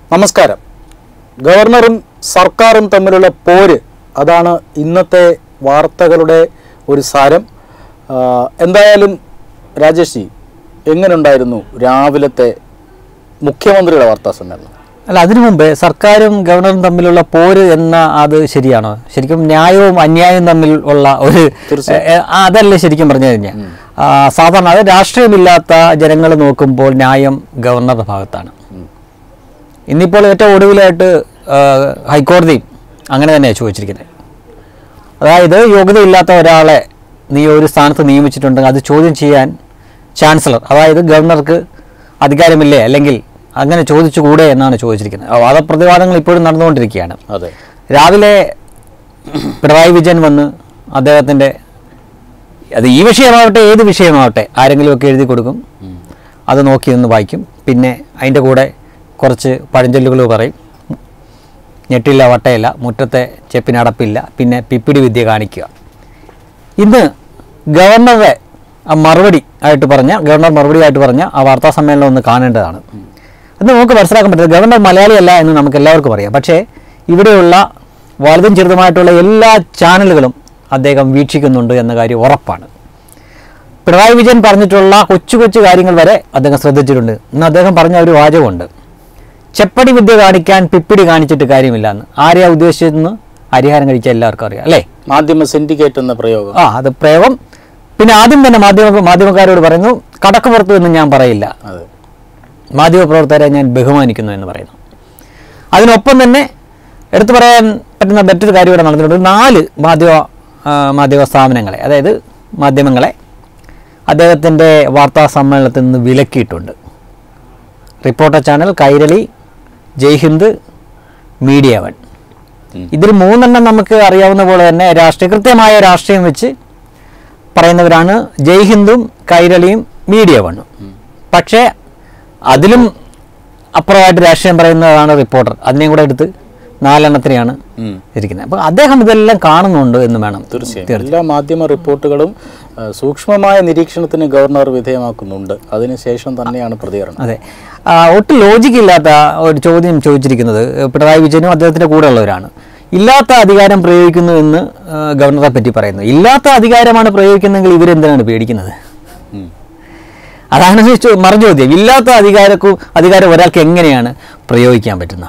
നമസ്കാരം ഗവർണറും സർക്കാരും തമ്മിലുള്ള പോര് അതാണ് ഇന്നത്തെ വാർത്തകളുടെ ഒരു സാരം ആ, എന്തായാലും രാജേഷ് ജി എങ്ങനെയുണ്ടായിരുന്നു രാവിലത്തെ മുഖ്യമന്ത്രിയുടെ വാർത്താ സമ്മേളനം അല്ല അതിനു മുമ്പേ സർക്കാരും ഗവർണറും തമ്മിലുള്ള പോര് എന്ന അത് ശരിയാണോ ശരിക്കും ന്യായവും അന്യായവും തമ്മിൽ ഉള്ള ഒരു തീർച്ചയായും. ഏ, ആ, അതല്ലേ ശരിക്കും പറഞ്ഞു കഴിഞ്ഞാൽ ആ, സാധാരണ അത് രാഷ്ട്രീയമില്ലാത്ത ജനങ്ങൾ നോക്കുമ്പോൾ ന്യായം ഗവർണറുടെ ഭാഗത്താണ് ഇന്നിപ്പോൾ ഏറ്റവും ഒടുവിലായിട്ട് ആ, ഹൈക്കോടതി അങ്ങനെ തന്നെയാണ് ചോദിച്ചിരിക്കുന്നത് അതായത് യോഗ്യതയില്ലാത്ത ഒരാളെ നീ ഒരു സ്ഥാനത്ത് നിയമിച്ചിട്ടുണ്ടെങ്കിൽ അത് ചോദ്യം ചെയ്യാൻ ചാൻസലർ അതായത് ഗവർണർക്ക് അധികാരമില്ലേ അല്ലെങ്കിൽ അങ്ങനെ ചോദിച്ചുകൂടെ എന്നാണ് ചോദിച്ചിരിക്കുന്നത് ആ വാദപ്രതിവാദങ്ങൾ ഇപ്പോഴും നടന്നുകൊണ്ടിരിക്കുകയാണ് അതെ രാവിലെ പിണറായി വിജയൻ വന്ന് അദ്ദേഹത്തിൻ്റെ അത് ഈ വിഷയമാവട്ടെ ഏത് വിഷയമാവട്ടെ ആരെങ്കിലുമൊക്കെ എഴുതി കൊടുക്കും അത് നോക്കി ഒന്ന് വായിക്കും പിന്നെ അതിൻ്റെ കൂടെ കുറച്ച് പഴഞ്ചൊല്ലുകൾ പറയും ഞെട്ടില്ല വട്ടയില്ല മുറ്റത്തെ ചെപ്പിനടപ്പില്ല പിന്നെ പിപ്പിടി വിദ്യ കാണിക്കുക ഇന്ന് ഗവർണറുടെ ആ മറുപടി ആയിട്ട് പറഞ്ഞ ഗവർണർ മറുപടി ആയിട്ട് പറഞ്ഞ ആ വാർത്താ സമ്മേളനം ഒന്ന് കാണേണ്ടതാണ് അത് നമുക്ക് മനസ്സിലാക്കാൻ പറ്റില്ല ഗവർണർ മലയാളിയല്ല എന്ന് നമുക്ക് എല്ലാവർക്കും അറിയാം പക്ഷേ ഇവിടെയുള്ള വലുതും ചെറുതുമായിട്ടുള്ള എല്ലാ ചാനലുകളും അദ്ദേഹം വീക്ഷിക്കുന്നുണ്ട് എന്ന കാര്യം ഉറപ്പാണ് പിണറായി വിജയൻ പറഞ്ഞിട്ടുള്ള കൊച്ചു കൊച്ചു കാര്യങ്ങൾ വരെ അദ്ദേഹം ശ്രദ്ധിച്ചിട്ടുണ്ട് ഇന്ന് അദ്ദേഹം പറഞ്ഞ ഒരു വാചകമുണ്ട് ചെപ്പടി വിദ്യ കാണിക്കാൻ പിപ്പിടി കാണിച്ചിട്ട് കാര്യമില്ല എന്ന് ആരെയാ ഉദ്ദേശിച്ചതെന്ന് ഹരിഹാരം കഴിച്ച എല്ലാവർക്കും അറിയാം അല്ലേ മാധ്യമ സിൻഡിക്കേറ്റ് എന്ന പ്രയോഗം ആ അത് പ്രയോഗം പിന്നെ ആദ്യം തന്നെ മാധ്യമ മാധ്യമക്കാരോട് പറയുന്നു കടക്കുപുറത്തു എന്ന് ഞാൻ പറയില്ല അതെ മാധ്യമപ്രവർത്തകരെ ഞാൻ ബഹുമാനിക്കുന്നു എന്ന് പറയുന്നു അതിനൊപ്പം തന്നെ എടുത്തു പറയാൻ പറ്റുന്ന മറ്റൊരു കാര്യം ഇവിടെ നടന്നിട്ടുണ്ട് നാല് മാധ്യമ ആ, മാധ്യമ സ്ഥാപനങ്ങളെ അതായത് മാധ്യമങ്ങളെ അദ്ദേഹത്തിൻ്റെ വാർത്താ സമ്മേളനത്തിൽ നിന്ന് വിലക്കിയിട്ടുണ്ട് reporter channel Kairali Jaihind media one ഉം. ഇതിൽ മൂന്നെണ്ണം നമുക്ക് അറിയാവുന്ന പോലെ തന്നെ രാഷ്ട്രീയ കൃത്യമായ രാഷ്ട്രീയം വെച്ച് പറയുന്നവരാണ് ജയ്ഹിന്ദും കൈരളിയും മീഡിയ വണ്ണും പക്ഷേ അതിലും അപ്പുറമായിട്ട് രാഷ്ട്രീയം പറയുന്നതാണ് റിപ്പോർട്ടർ അതിനെയും കൂടെ എടുത്ത് നാലെണ്ണത്തിനെയാണ് ഉം. ഇരിക്കുന്നത് അപ്പോൾ അദ്ദേഹം ഇതെല്ലാം കാണുന്നുണ്ട് എന്ന് വേണം തീർച്ചയായും എല്ലാ മാധ്യമ റിപ്പോർട്ടുകളും ആ, സൂക്ഷ്മമായ നിരീക്ഷണത്തിന് ഗവർണർ വിധേയമാക്കുന്നുണ്ട് അതിനുശേഷം തന്നെയാണ് പ്രതികരണം അതെ ആ, ഒട്ടും ലോജിക്ക് ഇല്ലാത്ത ഒരു ചോദ്യം ചോദിച്ചിരിക്കുന്നത് പിണറായി വിജയനും അദ്ദേഹത്തിൻ്റെ കൂടെയുള്ളവരാണ് ഇല്ലാത്ത അധികാരം പ്രയോഗിക്കുന്നു എന്ന് ആ, ഗവർണറെ പറ്റി പറയുന്നു ഇല്ലാത്ത അധികാരമാണ് പ്രയോഗിക്കുന്നതെങ്കിൽ ഇവരെന്തിനാണ് പേടിക്കുന്നത് ഉം. അതാണ് ചോ- മറുചോദ്യം ഇല്ലാത്ത അധികാരക്കും അധികാരം ഒരാൾക്ക് എങ്ങനെയാണ് പ്രയോഗിക്കാൻ പറ്റുന്നത്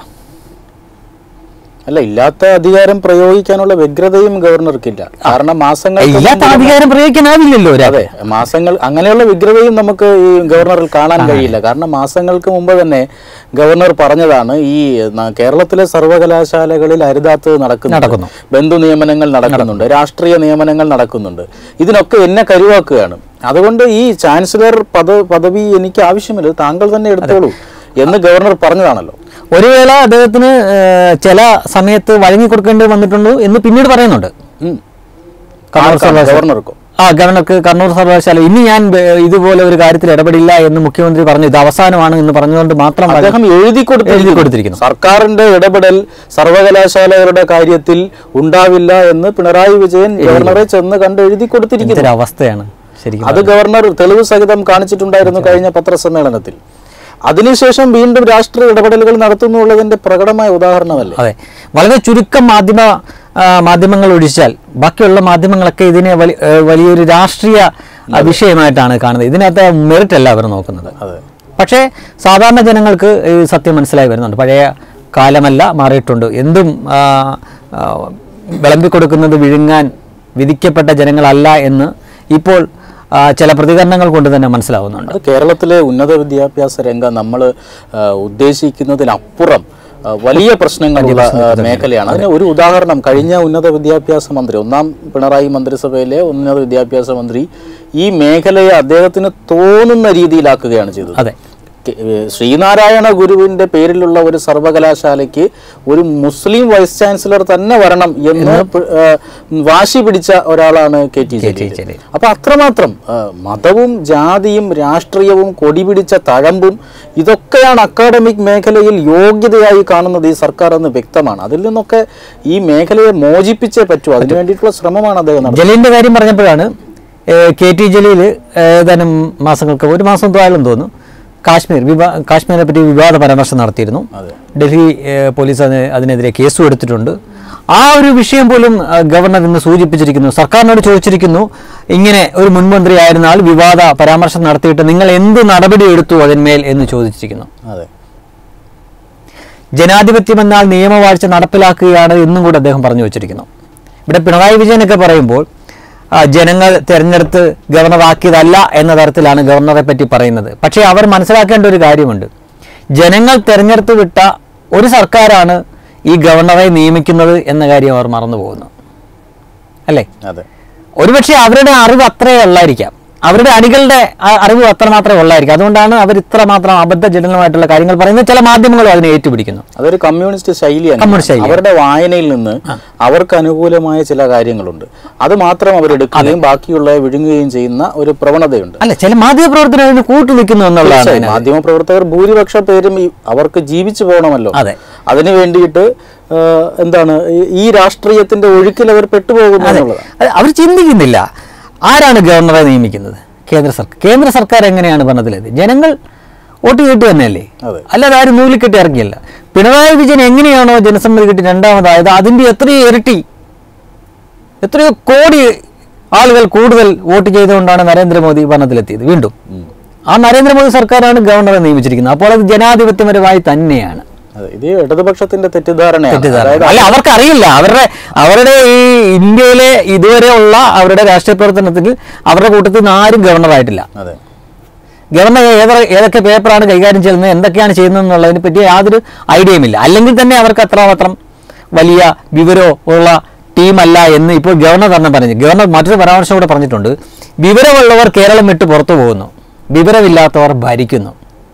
അല്ല ഇല്ലാത്ത അധികാരം പ്രയോഗിക്കാനുള്ള വ്യഗ്രതയും ഗവർണർക്കില്ല കാരണം മാസങ്ങൾ ഇല്ലാത്ത അധികാരം പ്രയോഗിക്കാനാവില്ലല്ലോ ഒരാൾ അതെ മാസങ്ങൾ അങ്ങനെയുള്ള വിഗ്രതയും നമുക്ക് ഈ ഗവർണറിൽ കാണാൻ കഴിയില്ല കാരണം മാസങ്ങൾക്ക് മുമ്പ് തന്നെ ഗവർണർ പറഞ്ഞതാണ് ഈ ന- കേരളത്തിലെ സർവകലാശാലകളിൽ അരുതാത്തത് നടക്കുന്നു നടക്കുന്നു. ബന്ധു നിയമനങ്ങൾ നടക്കുന്നുണ്ട് രാഷ്ട്രീയ നിയമനങ്ങൾ നടക്കുന്നുണ്ട് ഇതിനൊക്കെ എന്നെ കരുവാക്കുകയാണ് അതുകൊണ്ട് ഈ ചാൻസലർ പദ പദവി എനിക്ക് ആവശ്യമില്ല ഇത് താങ്കൾ തന്നെ എടുത്തോളൂ എന്ന് ഗവർണർ പറഞ്ഞതാണല്ലോ ഒരു വേള അദ്ദേഹത്തിന് ഏഹ്, ചില സമയത്ത് വഴങ്ങി കൊടുക്കേണ്ടി വന്നിട്ടുണ്ട് എന്ന് പിന്നീട് പറയുന്നുണ്ട് ഉം. കണ്ണൂർ ആർക്കാ? സർവകലാശാല ഗവർണർക്കോ ആ ഗവർണർക്ക് കണ്ണൂർ സർവകലാശാല ഇനി ഞാൻ ബ- ഇതുപോലെ ഒരു കാര്യത്തിൽ ഇടപെടില്ല എന്ന് മുഖ്യമന്ത്രി പറഞ്ഞു ഇത് അവസാനമാണ് എന്ന് പറഞ്ഞുകൊണ്ട് മാത്രം വഴങ്ങി- അദ്ദേഹം എഴുതി എഴുതി കൊടുത്തിരിക്കുന്നു കൊടുത്തിരിക്കുന്നു സർക്കാരിന്റെ ഇടപെടൽ സർവകലാശാലകളുടെ കാര്യത്തിൽ ഉണ്ടാവില്ല എന്ന് പിണറായി വിജയൻ ഗവർണറെ ചെന്ന് കണ്ട് എഴുതി കൊടുത്തിരിക്കുന്നു ഇതൊരു അവസ്ഥയാണ് ശരിക്കും അത് ഗവർണർ തെളിവ് സഹിതം കാണിച്ചിട്ടുണ്ടായിരുന്നു കഴിഞ്ഞ പത്രസമ്മേളനത്തിൽ അതിനുശേഷം വീണ്ടും രാഷ്ട്രീയ ഇടപെടലുകൾ നടത്തുന്നുള്ളതിന്റെ പ്രകടമായ ഉദാഹരണമല്ലേ അതെ വളരെ ചുരുക്കം മാധ്യമ ആ, മാധ്യമങ്ങൾ ഒഴിച്ചാൽ ബാക്കിയുള്ള മാധ്യമങ്ങളൊക്കെ ഇതിനെ വലി- ഏ, വലിയൊരു രാഷ്ട്രീയ ആ, വിഷയമായിട്ടാണ് കാണുന്നത് ഇതിനകത്ത് മെറിറ്റ് അല്ല അവർ നോക്കുന്നത് അതെ പക്ഷേ സാധാരണ ജനങ്ങൾക്ക് ഈ സത്യം മനസ്സിലായി വരുന്നുണ്ട് പഴയ കാലമല്ല മാറിയിട്ടുണ്ട് എന്തും ആ, ആ, വിളമ്പിക്കൊടുക്കുന്നത് വിഴുങ്ങാൻ വിധിക്കപ്പെട്ട ജനങ്ങളല്ല എന്ന് ഇപ്പോൾ ആ, ചില പ്രതികരണങ്ങൾ കൊണ്ട് തന്നെ മനസ്സിലാവുന്നുണ്ട് അത് കേരളത്തിലെ ഉന്നത വിദ്യാഭ്യാസ രംഗം നമ്മൾ ഉദ്ദേശിക്കുന്നതിനപ്പുറം ആ, വലിയ പ്രശ്നങ്ങളുള്ള ആ, മേഖലയാണ് അതിന് ഒരു ഉദാഹരണം കഴിഞ്ഞ ഉന്നത വിദ്യാഭ്യാസ മന്ത്രി ഒന്നാം പിണറായി മന്ത്രിസഭയിലെ ഉന്നത വിദ്യാഭ്യാസ മന്ത്രി ഈ മേഖലയെ അദ്ദേഹത്തിന് തോന്നുന്ന രീതിയിലാക്കുകയാണ് ചെയ്തത് അതെ കെ- ഏ, ശ്രീനാരായണ ഗുരുവിന്റെ പേരിലുള്ള ഒരു സർവകലാശാലയ്ക്ക് ഒരു മുസ്ലിം വൈസ് ചാൻസലർ തന്നെ വരണം എന്ന് പ്- ഏ, വാശി പിടിച്ച ഒരാളാണ് കെ ടി ജലീൽ ജലീൽ. അപ്പൊ അത്രമാത്രം ആ, മതവും ജാതിയും രാഷ്ട്രീയവും കൊടിപിടിച്ച തഴമ്പും ഇതൊക്കെയാണ് അക്കാഡമിക് മേഖലയിൽ യോഗ്യതയായി കാണുന്നത് ഈ സർക്കാർ എന്ന് വ്യക്തമാണ് അതിൽ നിന്നൊക്കെ ഈ മേഖലയെ മോചിപ്പിച്ചേ പറ്റൂ അതിനു വേണ്ടിയിട്ടുള്ള ശ്രമമാണ് അദ്ദേഹം നടത്തുന്നത് ജലീലിന്റെ കാര്യം പറഞ്ഞപ്പോഴാണ് ഏഹ്, കെ ടി ജലീൽ ഏതാനും മാസങ്ങൾക്ക് ഒരു മാസം തോയാലും തോന്നുന്നു കാശ്മീർ വിവാ കാശ്മീരിനെ പറ്റി വിവാദ പരാമർശം നടത്തിയിരുന്നു അതെ. ഡൽഹി ഏഹ്, പോലീസ് അതിന് അതിനെതിരെ കേസും എടുത്തിട്ടുണ്ട് ആ ഒരു വിഷയം പോലും ആ, ഗവർണർ ഇന്ന് സൂചിപ്പിച്ചിരിക്കുന്നു സർക്കാരിനോട് ചോദിച്ചിരിക്കുന്നു ഇങ്ങനെ ഒരു മുൻമന്ത്രി ആയിരുന്ന ആൾ വിവാദ പരാമർശം നടത്തിയിട്ട് നിങ്ങൾ എന്ത് നടപടി എടുത്തു അതിന്മേൽ എന്ന് ചോദിച്ചിരിക്കുന്നു അതെ ജനാധിപത്യം എന്നാൽ നിയമവാഴ്ച നടപ്പിലാക്കുകയാണ് എന്നും കൂടെ അദ്ദേഹം പറഞ്ഞു വച്ചിരിക്കുന്നു ഇവിടെ പിണറായി വിജയനൊക്കെ പറയുമ്പോൾ ആ, ജനങ്ങൾ തിരഞ്ഞെടുത്ത് ഗവർണറാക്കിയതല്ല എന്ന തരത്തിലാണ് ഗവർണറെ പറ്റി പറയുന്നത് പക്ഷേ അവർ മനസ്സിലാക്കേണ്ട ഒരു കാര്യമുണ്ട് ജനങ്ങൾ തിരഞ്ഞെടുത്ത് വിട്ട ഒരു സർക്കാരാണ് ഈ ഗവർണറെ നിയമിക്കുന്നത് എന്ന കാര്യം അവർ മറന്നു പോകുന്നു അല്ലേ അതെ ഒരുപക്ഷെ അവരുടെ അറിവ് അത്രയേ ഉള്ളായിരിക്കാം അവരുടെ അണികളുടെ ആ- അറിവ് അത്രമാത്രമേ ഉള്ളായിരിക്കും അതുകൊണ്ടാണ് അവർ ഇത്രമാത്രം അബദ്ധജനകമായിട്ടുള്ള കാര്യങ്ങൾ പറയുന്നത് ചില മാധ്യമങ്ങളും അതിനെ ഏറ്റുപിടിക്കുന്നു അതൊരു കമ്മ്യൂണിസ്റ്റ് ശൈലിയാണ് കമ്മ്യൂണിസ്റ്റ് ശൈലി. അവരുടെ വായനയിൽ നിന്ന് അവർക്ക് അനുകൂലമായ ചില കാര്യങ്ങളുണ്ട് അത് മാത്രം അവരെടുക്കുകയും ബാക്കിയുള്ള വിഴുങ്ങുകയും ചെയ്യുന്ന ഒരു പ്രവണതയുണ്ട് അല്ല ചില മാധ്യമപ്രവർത്തനം അതിന് കൂട്ടു നിൽക്കുന്നു എന്നുള്ളതാണ് തീർച്ചയായും അതിനകത്ത്. മാധ്യമപ്രവർത്തകർ ഭൂരിപക്ഷ പേരും ഈ- അവർക്ക് ജീവിച്ചു പോകണമല്ലോ അതെ. അതിനു വേണ്ടിയിട്ട് ആ, എന്താണ് ഈ- ഈ രാഷ്ട്രീയത്തിന്റെ ഒഴുക്കിൽ അവർ പെട്ടുപോകുന്നു എന്നുള്ളതാണ് അത് അവർ ചിന്തിക്കുന്നില്ല ആരാണ് ഗവർണറെ നിയമിക്കുന്നത് കേന്ദ്ര സർക്കാർ കേന്ദ്ര സർക്കാർ എങ്ങനെയാണ് ഭരണത്തിലെത്തി ജനങ്ങൾ വോട്ട് കേട്ട് തന്നെയല്ലേ അതെ. അല്ലാതെ ആരും നൂലിക്കെട്ടി ഇറങ്ങിയല്ല പിണറായി വിജയൻ എങ്ങനെയാണോ ജനസമ്മതി കിട്ടി രണ്ടാമതായത് അതിന്റെ എത്രയോ ഇരട്ടി എത്രയോ കോടി ആളുകൾ കൂടുതൽ വോട്ട് ചെയ്തുകൊണ്ടാണ് നരേന്ദ്രമോദി ഭരണത്തിലെത്തിയത് വീണ്ടും ആ നരേന്ദ്രമോദി സർക്കാരാണ് ഗവർണറെ നിയമിച്ചിരിക്കുന്നത് അപ്പോൾ അത് ജനാധിപത്യപരമായി തന്നെയാണ് അതെ ഇത് തെറ്റിദ്ധാരണയാണ് തെറ്റിദ്ധാരണ തെറ്റിദ്ധാരണ അല്ല അവർക്ക് അറിയില്ല അവരുടെ അവരുടെ ഈ ഇന്ത്യയിലെ ഇതുവരെ ഉള്ള അവരുടെ രാഷ്ട്രീയ പ്രവർത്തനത്തിൽ അവരുടെ കൂട്ടത്തിൽ നിന്ന് ആരും ഗവർണറായിട്ടില്ല അതെ ഗവർണർ ഏത ഏതൊക്കെ പേപ്പറാണ് കൈകാര്യം ചെയ്യുന്നത് എന്തൊക്കെയാണ് ചെയ്യുന്നത് എന്നുള്ളതിനെ പറ്റി യാതൊരു ഐഡിയയും ഇല്ല അല്ലെങ്കിൽ തന്നെ അവർക്ക് അത്രമാത്രം വലിയ വിവരമോ ഉള്ള ടീമല്ല എന്ന് ഇപ്പോൾ ഗവർണർ തന്നെ പറഞ്ഞു ഗവർണർ മറ്റൊരു പരാമർശം കൂടെ പറഞ്ഞിട്ടുണ്ട് വിവരമുള്ളവർ കേരളം വിട്ട് പുറത്തു പോകുന്നു വിവരമില്ലാത്തവർ ഭരിക്കുന്നു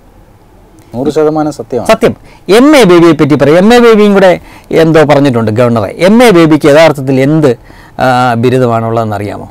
നൂറ് ശതമാനം സത്യമാണ് സത്യം എം എ ബേബിയെ പറ്റി പറയും എം എ ബേബിയും കൂടെ എന്തോ പറഞ്ഞിട്ടുണ്ട് ഗവർണറെ എം എ ബേബിക്ക് യഥാർത്ഥത്തിൽ എന്ത് ആ, ബിരുദമാണുള്ളതെന്ന് അറിയാമോ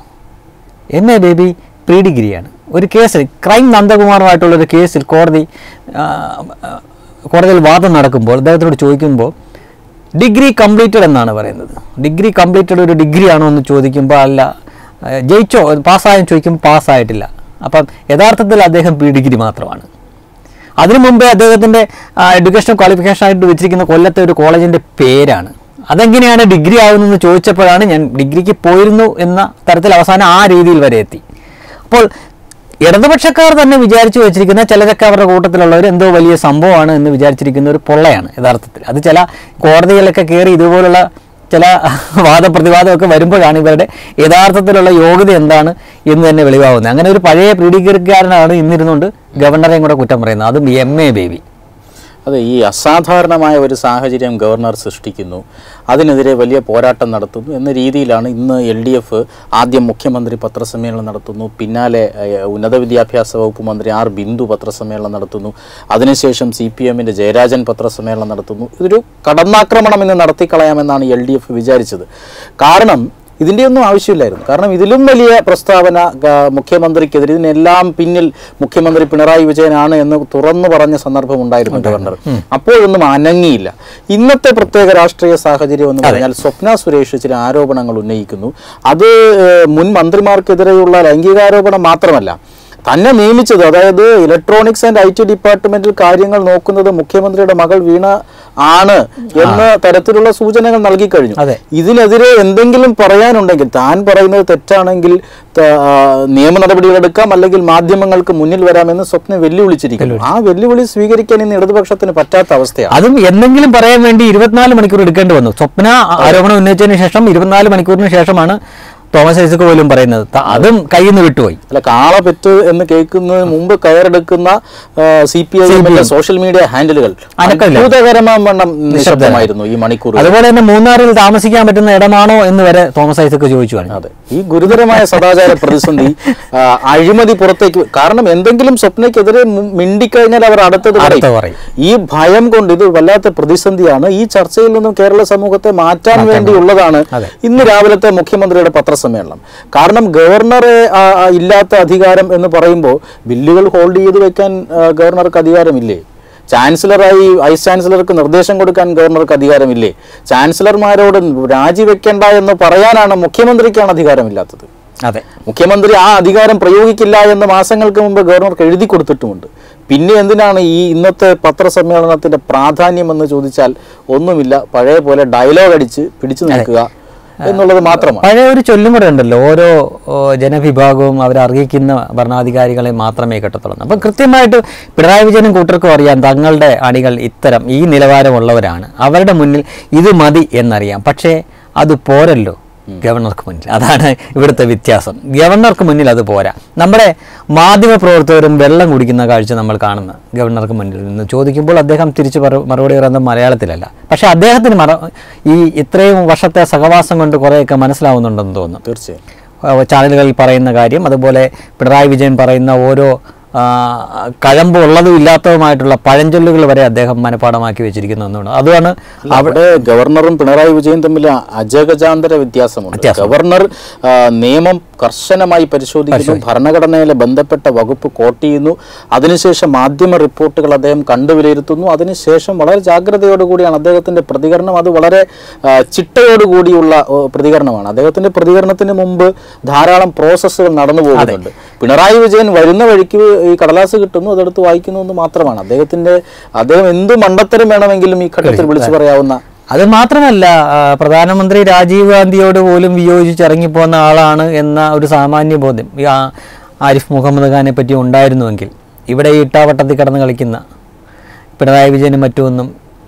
എം എ ബേബി പ്രീ ഡിഗ്രിയാണ് ഒരു കേസിൽ ക്രൈം നന്ദകുമാറുമായിട്ടുള്ള ഒരു കേസിൽ കോടതി ആ, ആ, കോടതിയിൽ വാദം നടക്കുമ്പോൾ അദ്ദേഹത്തോട് ചോദിക്കുമ്പോൾ ഡിഗ്രി കംപ്ലീറ്റഡ് എന്നാണ് പറയുന്നത് ഡിഗ്രി കംപ്ലീറ്റഡ് ഒരു ഡിഗ്രി ആണോ എന്ന് ചോദിക്കുമ്പോൾ അല്ല ആ, ജയിച്ചോ പാസ്സായെന്ന് ചോദിക്കുമ്പോൾ പാസ്സായിട്ടില്ല അപ്പം യഥാർത്ഥത്തിൽ അദ്ദേഹം പ്രീ ഡിഗ്രി മാത്രമാണ് അതിനു മുമ്പേ അദ്ദേഹത്തിൻ്റെ എഡ്യൂക്കേഷൻ ക്വാളിഫിക്കേഷൻ ആയിട്ട് വെച്ചിരിക്കുന്ന കൊല്ലത്തെ ഒരു കോളേജിൻ്റെ പേരാണ് അതെങ്ങനെയാണ് ഡിഗ്രി ആകുന്നതെന്ന് ചോദിച്ചപ്പോഴാണ് ഞാൻ ഡിഗ്രിക്ക് പോയിരുന്നു എന്ന തരത്തിൽ അവസാനം ആ രീതിയിൽ വരെ എത്തി അപ്പോൾ ഇടതുപക്ഷക്കാർ തന്നെ വിചാരിച്ചു വെച്ചിരിക്കുന്ന ചിലരൊക്കെ അവരുടെ കൂട്ടത്തിലുള്ളവർ എന്തോ വലിയ സംഭവമാണ് എന്ന് വിചാരിച്ചിരിക്കുന്ന ഒരു പൊള്ളയാണ് യഥാർത്ഥത്തിൽ അത് ചില കോടതികളിലൊക്കെ കയറി ഇതുപോലുള്ള ചില വാദപ്രതിവാദമൊക്കെ വരുമ്പോഴാണ് ഇവരുടെ യഥാർത്ഥത്തിലുള്ള യോഗ്യത എന്താണ് എന്ന് തന്നെ വെളിവാകുന്നത് അങ്ങനെ ഒരു പഴയ പ്രീഡിഗ്രക്കാരനാണ് ഇന്നിരുന്നുകൊണ്ട് ഗവർണറെയും കൂടെ കുറ്റം പറയുന്നത് അതും എം എ ബേബി അതെ ഈ അസാധാരണമായ ഒരു സാഹചര്യം ഗവർണർ സൃഷ്ടിക്കുന്നു അതിനെതിരെ വലിയ പോരാട്ടം നടത്തുന്നു എന്ന രീതിയിലാണ് ഇന്ന് എൽ ഡി എഫ് ആദ്യം മുഖ്യമന്ത്രി പത്രസമ്മേളനം നടത്തുന്നു പിന്നാലെ ഏഹ്, ഉന്നത വിദ്യാഭ്യാസ വകുപ്പ് മന്ത്രി ആർ ബിന്ദു പത്രസമ്മേളനം നടത്തുന്നു അതിനുശേഷം സി പി എമ്മിൻ്റെ ജയരാജൻ പത്രസമ്മേളനം നടത്തുന്നു ഇതൊരു കടന്നാക്രമണം ഇന്ന് നടത്തിക്കളയാമെന്നാണ് എൽ ഡി എഫ് വിചാരിച്ചത് കാരണം ഇതിൻ്റെയൊന്നും ആവശ്യമില്ലായിരുന്നു കാരണം ഇതിലും വലിയ പ്രസ്താവന ഗ- മുഖ്യമന്ത്രിക്കെതിരെ ഇതിനെല്ലാം പിന്നിൽ മുഖ്യമന്ത്രി പിണറായി വിജയനാണ് എന്ന് തുറന്നു പറഞ്ഞ സന്ദർഭം ഉണ്ടായിരുന്നു ഗവർണർ അപ്പോഴൊന്നും അനങ്ങിയില്ല ഇന്നത്തെ പ്രത്യേക രാഷ്ട്രീയ സാഹചര്യം എന്ന് പറഞ്ഞാൽ സ്വപ്ന സുരേഷ് ചില ആരോപണങ്ങൾ ഉന്നയിക്കുന്നു അത് ഏഹ്, മുൻ മന്ത്രിമാർക്കെതിരെയുള്ള ലൈംഗികാരോപണം മാത്രമല്ല തന്നെ നിയമിച്ചത് അതായത് ഇലക്ട്രോണിക്സ് ആൻഡ് ഐ ടി ഡിപ്പാർട്ട്മെന്റിൽ കാര്യങ്ങൾ നോക്കുന്നത് മുഖ്യമന്ത്രിയുടെ മകൾ വീണ ആണ് എന്ന തരത്തിലുള്ള സൂചനകൾ നൽകി കഴിഞ്ഞു അതെ. ഇതിനെതിരെ എന്തെങ്കിലും പറയാനുണ്ടെങ്കിൽ താൻ പറയുന്നത് തെറ്റാണെങ്കിൽ ത- ആ, നിയമ നടപടികൾ എടുക്കാം അല്ലെങ്കിൽ മാധ്യമങ്ങൾക്ക് മുന്നിൽ വരാമെന്ന് സ്വപ്നം വെല്ലുവിളിച്ചിരിക്കുന്നു ആ വെല്ലുവിളി സ്വീകരിക്കാൻ ഇന്ന് ഇടതുപക്ഷത്തിന് പറ്റാത്ത അവസ്ഥയാണ് അതും എന്തെങ്കിലും പറയാൻ വേണ്ടി ഇരുപത്തിനാല് മണിക്കൂർ എടുക്കേണ്ടി വന്നു സ്വപ്ന ആരോപണം ഉന്നയിച്ചതിന് ശേഷം ഇരുപത്തിനാല് മണിക്കൂറിന് ശേഷമാണ് തോമസ് ഐസക് പോലും പറയുന്നത് ത- അതും കയ്യിൽ നിന്ന് വിട്ടുപോയി അല്ല കാള പെറ്റ് എന്ന് കേൾക്കുന്നതിന് മുമ്പ് കയറെടുക്കുന്ന C P I social media ഹാൻഡിലുകൾ അനക്കമില്ല. അത്ഭുതകരമാം നിശബ്ദമായിരുന്നു ഈ മണിക്കൂർ അതുപോലെ തന്നെ മൂന്നാറിൽ താമസിക്കാൻ പറ്റുന്ന ഇടമാണോ എന്ന് വരെ തോമസ് ഐസക് ചോദിച്ചു കാണും അതെ ഈ ഗുരുതരമായ സദാചാര പ്രതിസന്ധി ആ, അഴിമതി പുറത്തേക്ക് കാരണം എന്തെങ്കിലും സ്വപ്നയ്ക്കെതിരെ മു- മിണ്ടിക്കഴിഞ്ഞാൽ അവർ അടുത്തത് അടുത്ത പറയും പറയും. ഈ ഭയം കൊണ്ട് ഇത് വല്ലാത്ത പ്രതിസന്ധിയാണ് ഈ ചർച്ചയിൽ നിന്നും കേരള സമൂഹത്തെ മാറ്റാൻ വേണ്ടിയുള്ളതാണ് അതെ. ഇന്ന് രാവിലത്തെ മുഖ്യമന്ത്രിയുടെ പത്രസമ്മേളനം കാരണം ഗവർണറെ ആ, ആ, ഇല്ലാത്ത അധികാരം എന്ന് പറയുമ്പോൾ ബില്ലുകൾ ഹോൾഡ് ചെയ്ത് വെക്കാൻ ആ, ഗവർണർക്ക് അധികാരമില്ലേ ചാൻസലറായി വൈസ് ചാൻസലർക്ക് നിർദ്ദേശം കൊടുക്കാൻ ഗവർണർക്ക് അധികാരമില്ലേ ചാൻസലർമാരോട് രാജിവെക്കേണ്ട എന്ന് പറയാനാണ് മുഖ്യമന്ത്രിക്കാണ് അധികാരമില്ലാത്തത് അതെ മുഖ്യമന്ത്രി ആ അധികാരം പ്രയോഗിക്കില്ല എന്ന് മാസങ്ങൾക്ക് മുമ്പ് ഗവർണർക്ക് എഴുതി കൊടുത്തിട്ടുമുണ്ട് പിന്നെ എന്തിനാണ് ഈ ഇന്നത്തെ പത്രസമ്മേളനത്തിന്റെ പ്രാധാന്യം എന്ന് ചോദിച്ചാൽ ഒന്നുമില്ല പഴയ പോലെ ഡയലോഗ് അടിച്ച് പിടിച്ചു നിൽക്കുക എന്നുള്ളത് മാത്രമാണ് പഴയ ഒരു ചൊല്ലും കൂടെ ഉണ്ടല്ലോ ഓരോ ഓ, ജനവിഭാഗവും അവർ അർഹിക്കുന്ന ഭരണാധികാരികളെ മാത്രമേ കിട്ടത്തുള്ളൂ അപ്പം കൃത്യമായിട്ട് പിണറായി വിജയനും കൂട്ടർക്കും അറിയാം തങ്ങളുടെ അണികൾ ഇത്തരം ഈ നിലവാരമുള്ളവരാണ് അവരുടെ മുന്നിൽ ഇത് മതി എന്നറിയാം പക്ഷേ അത് പോരല്ലോ ഗവർണർക്ക് മുന്നിൽ അതാണ് ഇവിടുത്തെ വ്യത്യാസം ഗവർണർക്ക് മുന്നിൽ അത് പോരാ നമ്മുടെ മാധ്യമ പ്രവർത്തകരും വെള്ളം കുടിക്കുന്ന കാഴ്ച നമ്മൾ കാണുന്ന ഗവർണർക്ക് മുന്നിൽ നിന്ന് ചോദിക്കുമ്പോൾ അദ്ദേഹം തിരിച്ച് പറ- മറുപടി പറയുന്നത് മലയാളത്തിലല്ല പക്ഷേ അദ്ദേഹത്തിന് മറ ഈ ഇത്രയും വർഷത്തെ സഹവാസം കൊണ്ട് കുറേയൊക്കെ മനസ്സിലാവുന്നുണ്ടെന്ന് തോന്നുന്നു തീർച്ചയായും ഏഹ് ചാനലുകളിൽ പറയുന്ന കാര്യം അതുപോലെ പിണറായി വിജയൻ പറയുന്ന ഓരോ ആ, കഴമ്പ് ഉള്ളതും ഇല്ലാത്തതുമായിട്ടുള്ള പഴഞ്ചൊല്ലുകൾ വരെ അദ്ദേഹം മനഃപ്പാടമാക്കി വെച്ചിരിക്കുന്നു എന്നാണ് അതുമാണ് അല്ല, അവിടെ ഗവർണറും പിണറായി വിജയൻ തമ്മിൽ അജഗജാന്തര വ്യത്യാസമുണ്ട് ഗവർണർ ആ, നിയമം കർശനമായി പരിശോധിക്കുന്നു ഭരണഘടനയിലെ ബന്ധപ്പെട്ട വകുപ്പ് കോട്ട് ചെയ്യുന്നു അതിനുശേഷം മാധ്യമ റിപ്പോർട്ടുകൾ അദ്ദേഹം കണ്ടു വിലയിരുത്തുന്നു അതിനുശേഷം വളരെ ജാഗ്രതയോടുകൂടിയാണ് അദ്ദേഹത്തിന്റെ പ്രതികരണം അത് വളരെ ആ, ചിട്ടയോടുകൂടിയുള്ള ഓ, പ്രതികരണമാണ് അദ്ദേഹത്തിന്റെ പ്രതികരണത്തിന് മുമ്പ് ധാരാളം പ്രോസസ്സുകൾ നടന്നു പോകുന്നുണ്ട് പിണറായി വിജയൻ വരുന്ന വഴിക്ക് ഈ കടലാസ് കിട്ടുന്നു അതെടുത്ത് വായിക്കുന്നു എന്ന് മാത്രമാണ് അദ്ദേഹത്തിന്റെ അദ്ദേഹം എന്ത് മണ്ടത്തരം വേണമെങ്കിലും ഈ ഘട്ടത്തിൽ വിളിച്ചു പറയാവുന്ന അത് മാത്രമല്ല ആ, പ്രധാനമന്ത്രി രാജീവ് ഗാന്ധിയോട് പോലും വിയോജിച്ച് ഇറങ്ങിപ്പോന്ന ആളാണ് എന്ന ഒരു സാമാന്യ ബോധ്യം ഈ ആ- ആരിഫ് മുഹമ്മദ് ഖാനെ പറ്റി ഉണ്ടായിരുന്നുവെങ്കിൽ ഇവിടെ ഈ ഇട്ടാവട്ടത്തിൽ കിടന്ന് കളിക്കുന്ന പിണറായി വിജയനും മറ്റുമൊന്നും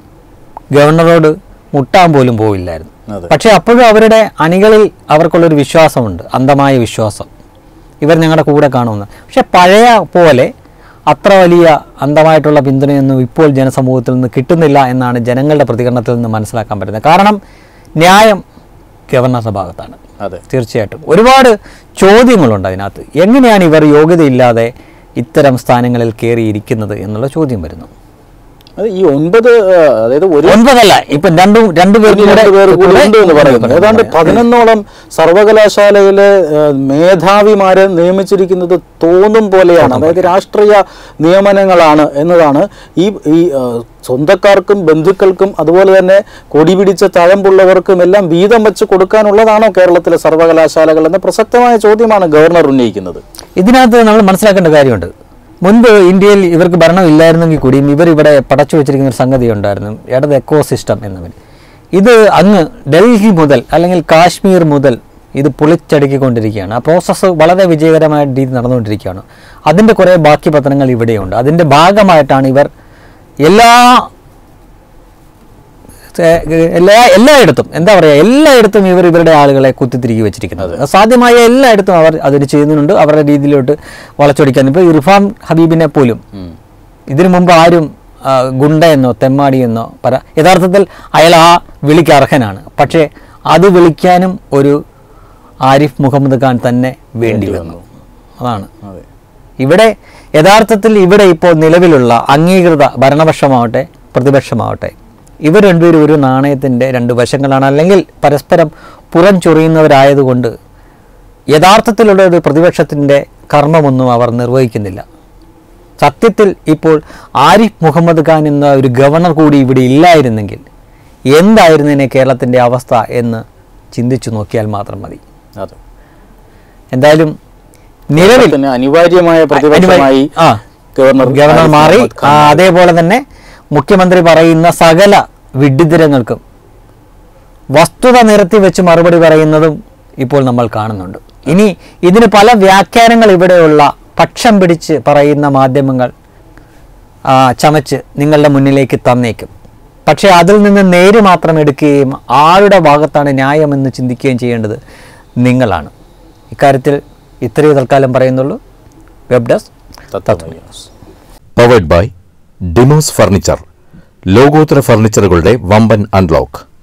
ഗവർണറോട് മുട്ടാൻ പോലും പോവില്ലായിരുന്നു അതെ. പക്ഷേ അപ്പോഴും അവരുടെ അണികളിൽ അവർക്കുള്ളൊരു വിശ്വാസമുണ്ട് അന്ധമായ വിശ്വാസം ഇവർ ഞങ്ങളുടെ കൂടെ കാണുമെന്ന് പക്ഷെ പഴയ പോലെ അത്ര വലിയ അന്ധമായിട്ടുള്ള പിന്തുണയൊന്നും ഇപ്പോൾ ജനസമൂഹത്തിൽ നിന്ന് കിട്ടുന്നില്ല എന്നാണ് ജനങ്ങളുടെ പ്രതികരണത്തിൽ നിന്ന് മനസ്സിലാക്കാൻ പറ്റുന്നത് കാരണം ന്യായം ഗവർണറുടെ ഭാഗത്താണ് അതെ തീർച്ചയായിട്ടും ഒരുപാട് ചോദ്യങ്ങളുണ്ട് അതിനകത്ത് എങ്ങനെയാണ് ഇവർ യോഗ്യതയില്ലാതെ ഇത്തരം സ്ഥാനങ്ങളിൽ കയറിയിരിക്കുന്നത് എന്നുള്ള ചോദ്യം വരുന്നു അത് ഈ ഒൻപത് ആ, അതായത് ഒരു ഒൻപതല്ല ഇപ്പൊ രണ്ടും രണ്ടുപേരും ഇനി രണ്ട് പേർ കൂടി ഉണ്ട് എന്ന് പറയുന്നു ഏതാണ്ട് പതിനൊന്നോളം സർവകലാശാലയിലെ ആ, മേധാവിമാരെ നിയമിച്ചിരിക്കുന്നത് തോന്നും പോലെയാണ് അതായത് രാഷ്ട്രീയ നിയമനങ്ങളാണ് എന്നതാണ് ഈ ഈ ആ, സ്വന്തക്കാർക്കും ബന്ധുക്കൾക്കും അതുപോലെ തന്നെ കൊടി പിടിച്ച തഴമ്പുള്ളവർക്കും എല്ലാം വീതം വെച്ച് കൊടുക്കാനുള്ളതാണോ കേരളത്തിലെ സർവകലാശാലകൾ എന്ന പ്രസക്തമായ ചോദ്യമാണ് ഗവർണർ ഉന്നയിക്കുന്നത് ഇതിനകത്ത് നമ്മൾ മനസ്സിലാക്കേണ്ട കാര്യമുണ്ട് മുൻപ് ഇന്ത്യയിൽ ഇവർക്ക് ഭരണം ഇല്ലായിരുന്നെങ്കിൽ കൂടിയും ഇവർ ഇവിടെ പടച്ചു വെച്ചിരിക്കുന്ന ഒരു സംഗതി ഉണ്ടായിരുന്നു ഇടത് എക്കോ സിസ്റ്റം എന്നവൻ ഇത് അങ്ങ് ഡൽഹി മുതൽ അല്ലെങ്കിൽ കാശ്മീർ മുതൽ ഇത് പൊളിച്ചടുക്കിക്കൊണ്ടിരിക്കുകയാണ് ആ പ്രോസസ്സ് വളരെ വിജയകരമായ രീതി നടന്നുകൊണ്ടിരിക്കുകയാണ് അതിൻ്റെ കുറേ ബാക്കി പത്രങ്ങൾ ഇവിടെയുണ്ട് അതിൻ്റെ ഭാഗമായിട്ടാണ് ഇവർ എല്ലാ ഏഹ് എല്ലാ എല്ലായിടത്തും എന്താ പറയുക എല്ലായിടത്തും ഇവർ ഇവരുടെ ആളുകളെ കുത്തിത്തിരികി വെച്ചിരിക്കുന്നത് സാധ്യമായ എല്ലായിടത്തും അവർ അതിന് ചെയ്യുന്നുണ്ട് അവരുടെ രീതിയിലോട്ട് വളച്ചൊടിക്കാൻ ഇപ്പോൾ ഇർഫാൻ ഹബീബിനെ പോലും ഇതിനു മുമ്പ് ആരും ആ, ഗുണ്ട എന്നോ തെമ്മാടി എന്നോ പറ യഥാർത്ഥത്തിൽ അയാൾ ആ വിളിക്ക് അർഹനാണ് പക്ഷേ അത് വിളിക്കാനും ഒരു ആരിഫ് മുഹമ്മദ് ഖാൻ തന്നെ വേണ്ടി വന്നു അതാണ് അതെ ഇവിടെ യഥാർത്ഥത്തിൽ ഇവിടെ ഇപ്പോൾ നിലവിലുള്ള അംഗീകൃത ഭരണപക്ഷമാവട്ടെ പ്രതിപക്ഷമാവട്ടെ ഇവർ രണ്ടുപേരും ഒരു നാണയത്തിൻ്റെ രണ്ട് വശങ്ങളാണ് അല്ലെങ്കിൽ പരസ്പരം പുറം ചൊറിയുന്നവരായതുകൊണ്ട് യഥാർത്ഥത്തിലുള്ള ഒരു പ്രതിപക്ഷത്തിൻ്റെ കർമ്മമൊന്നും അവർ നിർവഹിക്കുന്നില്ല സത്യത്തിൽ ഇപ്പോൾ ആരിഫ് മുഹമ്മദ് ഖാൻ എന്ന ഒരു ഗവർണർ കൂടി ഇവിടെ ഇല്ലായിരുന്നെങ്കിൽ എന്തായിരുന്നേനെ കേരളത്തിൻ്റെ അവസ്ഥ എന്ന് ചിന്തിച്ചു നോക്കിയാൽ മാത്രം മതി അതെ എന്തായാലും നിലവിൽ തന്നെ അനിവാര്യമായ പ്രതിപക്ഷമായി ആ ഗവർണർ ഗവർണർ ആരിഫ് മാറി മുഹമ്മദ് ഖാൻ ആ, അതേപോലെ തന്നെ മുഖ്യമന്ത്രി പറയുന്ന സകല വിഡ്ഢിതരങ്ങൾക്കും വസ്തുത നിരത്തി വെച്ച് മറുപടി പറയുന്നതും ഇപ്പോൾ നമ്മൾ കാണുന്നുണ്ട് ഇനി ഇതിന് പല വ്യാഖ്യാനങ്ങൾ ഇവിടെയുള്ള പക്ഷം പിടിച്ച് പറയുന്ന മാധ്യമങ്ങൾ ആ, ചമച്ച് നിങ്ങളുടെ മുന്നിലേക്ക് തന്നേക്കും പക്ഷേ അതിൽ നിന്ന് നേര് മാത്രം എടുക്കുകയും ആരുടെ ഭാഗത്താണ് ന്യായമെന്ന് ചിന്തിക്കുകയും ചെയ്യേണ്ടത് നിങ്ങളാണ് ഇക്കാര്യത്തിൽ ഇത്രയും തൽക്കാലം പറയുന്നുള്ളൂ web desk Tatwamayi news. Powered by Demos furniture ലോകോത്തര ഫർണിച്ചറുകളുടെ വമ്പൻ അൺലോക്ക്